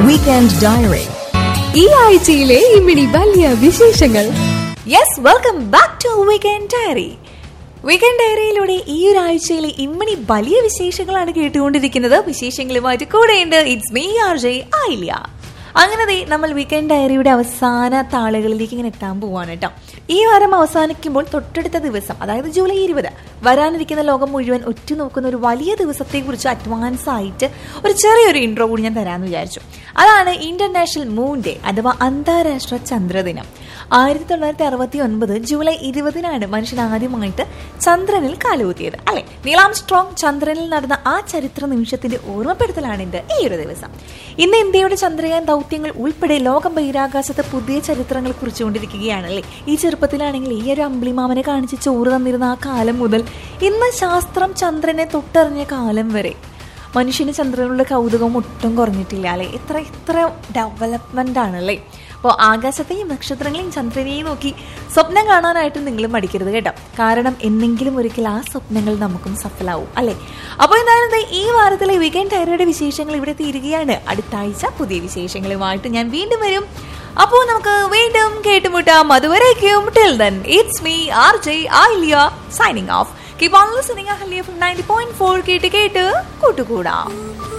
weekend diary ഈ ആഴ്ചയിലെ ഇമ്മിണി വലിയ വിശേഷങ്ങൾ yes welcome back to weekend diary weekend ഡയറിയിലൂടെ ഈ ഒരു ആഴ്ചയിലെ ഇമ്മണി വലിയ വിശേഷങ്ങളാണ് കേട്ടുകൊണ്ടിരിക്കുന്നത് വിശേഷങ്ങളുമായിട്ട് കൂടെയുണ്ട് ഇറ്റ്സ് മീ ആർ ജെ ആയില്ല അങ്ങനെ ദേ നമ്മൾ വീക്കെൻഡ് ഡയറിയുടെ അവസാന താളുകളിലേക്ക് ഇങ്ങനെ എത്താൻ പോവാണ് കേട്ടോ ഈ വാരം അവസാനിക്കുമ്പോൾ തൊട്ടടുത്ത ദിവസം അതായത് ജൂലൈ ഇരുപത് വരാനിരിക്കുന്ന ലോകം മുഴുവൻ ഒറ്റുനോക്കുന്ന ഒരു വലിയ ദിവസത്തെക്കുറിച്ച് അഡ്വാൻസ് ആയിട്ട് ഒരു ചെറിയൊരു ഇൻട്രോ കൂടി ഞാൻ തരാമെന്ന് വിചാരിച്ചു അതാണ് ഇന്റർനാഷണൽ മൂൺ ഡേ അഥവാ അന്താരാഷ്ട്ര ചന്ദ്രദിനം ആയിരത്തി തൊള്ളായിരത്തി അറുപത്തി ഒൻപത് ജൂലൈ ഇരുപതിനാണ് മനുഷ്യൻ ആദ്യമായിട്ട് ചന്ദ്രനിൽ കാലുകുത്തിയത് അല്ലെ നീലാം സ്ട്രോങ് ചന്ദ്രനിൽ നടന്ന ആ ചരിത്ര നിമിഷത്തിന്റെ ഓർമ്മപ്പെടുത്തലാണ് ഇത് ഈ ഒരു ദിവസം ഇന്ന് ഇന്ത്യയുടെ ചന്ദ്രയാൻ ദൗത്യങ്ങൾ ഉൾപ്പെടെ ലോകം ബഹിരാകാശത്ത് പുതിയ ചരിത്രങ്ങൾ കുറിച്ചുകൊണ്ടിരിക്കുകയാണല്ലേ ഈ ചെറുപ്പത്തിലാണെങ്കിൽ ഈ ഒരു അമ്പിളിമാമനെ കാണിച്ച് ചോറ് തന്നിരുന്ന ആ കാലം മുതൽ ഇന്ന് ശാസ്ത്രം ചന്ദ്രനെ തൊട്ടറിഞ്ഞ കാലം വരെ മനുഷ്യന് ചന്ദ്രനുള്ള കൗതുകം ഒട്ടും കുറഞ്ഞിട്ടില്ല അല്ലെ ഇത്ര ഇത്ര ഡെവലപ്മെന്റ് ആണല്ലേ അപ്പോൾ ആകാശത്തെയും നക്ഷത്രങ്ങളെയും ചന്ദ്രനെയും നോക്കി സ്വപ്നം കാണാനായിട്ട് നിങ്ങൾ മടിക്കരുത് കേട്ടോ കാരണം എന്നെങ്കിലും ഒരിക്കൽ ആ സ്വപ്നങ്ങൾ നമുക്കും സഫലാവും അല്ലെ അപ്പോൾ എന്തായാലും ദേ ഈ വാരത്തിലെ വീക്കെൻഡ് ഡയറിയുടെ വിശേഷങ്ങൾ ഇവിടെ തീരുകയാണ് അടുത്ത ആഴ്ച പുതിയ വിശേഷങ്ങളുമായിട്ട് ഞാൻ വീണ്ടും വരും അപ്പോൾ നമുക്ക് വീണ്ടും കേട്ടുമുട്ടാം അതുവരേക്കും till then it's me R J Aayilya signing off keep on listening Ahalya from 90.4 കേട്ട് കേട്ട് കൂട്ടുകൂടാം